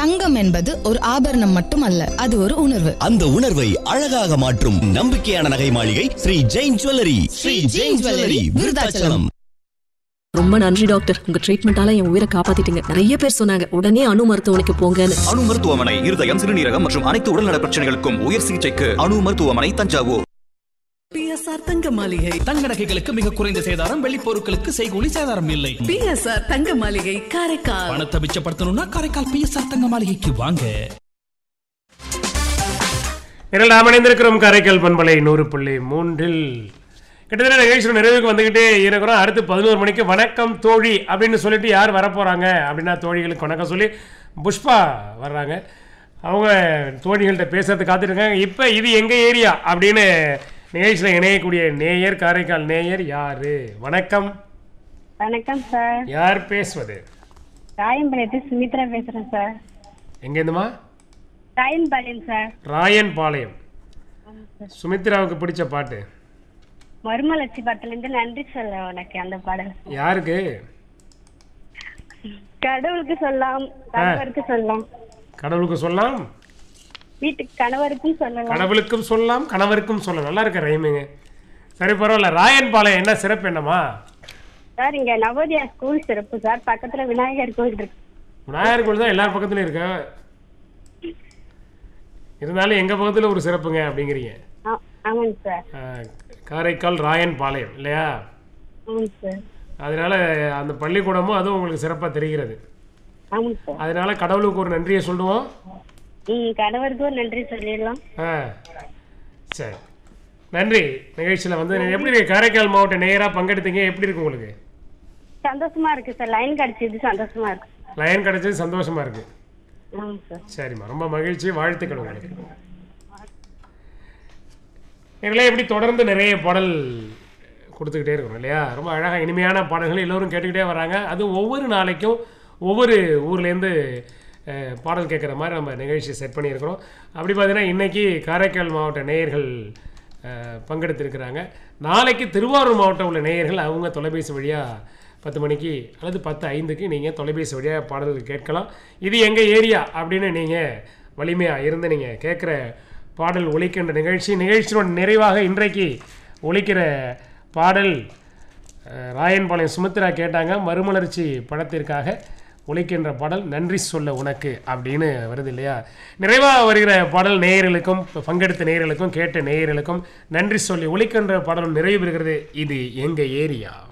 தங்கம் என்பது ஒரு ஆபரணம் மட்டுமல்ல அது ஒரு உணர்வு அந்த உணர்வை அழகாக மாற்றும் நம்பிக்கையான நகை மாளிகை ஸ்ரீ ஜெயின் ஜுவல்லரி ஸ்ரீ ஜெயின் ஜுவல்லரி விருதாச்சலம் ரொம்ப நன்றி டாக்டர் உங்க ட்ரீட்மெண்டால என் உயிரை காப்பாத்திட்டீங்க நிறைய பேர் சொன்னாங்க உடனே அணு மருத்துவமனைக்கு போங்கன்னு அணு மருத்துவமனை இருதயம் சிறுநீரகம் மற்றும் அனைத்து உடல்நல பிரச்சனைகளுக்கும் உயர் சிகிச்சைக்கு அணு மருத்துவமனை தஞ்சாவூர் பிஎஸ்ஆர் தங்க மாளிகை தங்க நகைகளுக்கு மிக குறைந்த சேதாரம் வெள்ளி பொருட்களுக்கு செய்கூலி சேதாரம் இல்லை பிஎஸ்ஆர் தங்க மாளிகை காரைக்கால் பணத்தை மிச்சப்படுத்தணும்னா காரைக்கால் பிஎஸ்ஆர் தங்க மாளிகைக்கு வாங்க இரண்டு நாம் இணைந்திருக்கிறோம் காரைக்கால் பண்பலை நூறு புள்ளி மூன்றில் கிட்டத்தட்ட நிகழ்ச்சியோட நிறைவுக்கு வந்துக்கிட்டே இருக்கிறோம் அடுத்து பதினோரு மணிக்கு வணக்கம் தோழி அப்படின்னு சொல்லிட்டு யார் வரப்போகிறாங்க அப்படின்னா தோழிகளுக்கு வணக்கம் சொல்லி புஷ்பா வர்றாங்க அவங்க தோழிகள்கிட்ட பேசுறதுக்கு காத்துருக்காங்க இப்போ இது எங்கள் ஏரியா அப்படின்னு நிகழ்ச்சியில் இணையக்கூடிய நேயர் காரைக்கால் நேயர் யாரு வணக்கம் வணக்கம் சார் யார் பேசுவது ராயம்பாளையத்து சுமித்ரா பேசுறேன் சார் எங்கேருந்துமா ராயம்பாளையம் சார் ராயன்பாளையம் சுமித்ராவுக்கு பிடிச்ச பாட்டு மருமலட்சி படத்துல இருந்து நன்றி சொல்ல உனக்கு அந்த பாடல் யாருக்கு கடவுளுக்கு சொல்லலாம் கணவருக்கு சொல்லலாம் கடவுளுக்கு சொல்லலாம் வீட்டுக்கு கணவருக்கும் சொல்லலாம் கடவுளுக்கும் சொல்லலாம் கணவருக்கும் சொல்லலாம் நல்லா இருக்க ரைமிங்க சரி பரவாயில்ல ராயன்பாளையம் என்ன சிறப்பு என்னம்மா சார் இங்க நவோதயா ஸ்கூல் சிறப்பு சார் பக்கத்துல விநாயகர் கோயில் இருக்கு விநாயகர் கோயில் தான் எல்லா பக்கத்துலையும் இருக்கு இருந்தாலும் எங்கள் பக்கத்தில் ஒரு சிறப்புங்க அப்படிங்கிறீங்க ஆ- ஆமாங்க சார் ஆ, காரைக்கால் ராயன்பாளையம் இல்லையா ஆமாங்க சார் அதனால அந்த பள்ளிக்கூடமும் அதுவும் உங்களுக்கு சிறப்பாக தெரிகிறது ஆமாங்க சார் அதனால கடவுளுக்கு ஒரு நன்றியை சொல்லுவோம் ம் கணவருக்கும் நன்றி சொல்லிடலாம் ஆ சரி நன்றி நிகழ்ச்சியில் வந்து நீங்க எப்படி இருக்கு காரைக்கால் மாவட்ட நேராக பங்கெடுத்தீங்க எப்படி இருக்கு உங்களுக்கு சந்தோஷமா இருக்கு சார் லைன் கிடைச்சது சந்தோஷமா இருக்கு லைன் கிடைச்சது சந்தோஷமா இருக்கு ஆமாங்க சார் சரிம்மா ரொம்ப மகிழ்ச்சி வாழ்த்துக்கள் உங்களுக்கு எங்களே எப்படி தொடர்ந்து நிறைய பாடல் கொடுத்துக்கிட்டே இருக்கிறோம் இல்லையா ரொம்ப அழகாக இனிமையான பாடல்கள் எல்லோரும் கேட்டுக்கிட்டே வராங்க அது ஒவ்வொரு நாளைக்கும் ஒவ்வொரு ஊர்லேருந்து அஹ், பாடல் கேட்குற மாதிரி நம்ம நிகழ்ச்சி செட் பண்ணியிருக்கிறோம் அப்படி பார்த்தீங்கன்னா இன்றைக்கி காரைக்கால் மாவட்ட நேயர்கள் அஹ், பங்கெடுத்திருக்கிறாங்க நாளைக்கு திருவாரூர் மாவட்டம் உள்ள நேயர்கள் அவங்க தொலைபேசி வழியாக பத்து மணிக்கு அல்லது பத்து ஐந்துக்கு நீங்கள் தொலைபேசி வழியாக பாடல்கள் கேட்கலாம் இது எங்கள் ஏரியா அப்படின்னு நீங்கள் வலிமையாக இருந்து நீங்கள் கேட்குற பாடல் ஒலிக்கின்ற நிகழ்ச்சி நிகழ்ச்சியோட நிறைவாக இன்றைக்கு ஒலிக்கிற பாடல் அஹ், ராயன்பாளையம் சுமித்ரா கேட்டாங்க மறுமலர்ச்சி படத்திற்காக ஒலிக்கின்ற பாடல் நன்றி சொல்ல உனக்கு அப்படின்னு வருது இல்லையா நிறைவாக வருகிற பாடல் நேயர்களுக்கும் பங்கெடுத்த நேயர்களுக்கும் கேட்ட நேயர்களுக்கும் நன்றி சொல்லி ஒலிக்கின்ற பாடல் நிறைவு பெறுகிறது இது எங்கள் ஏரியா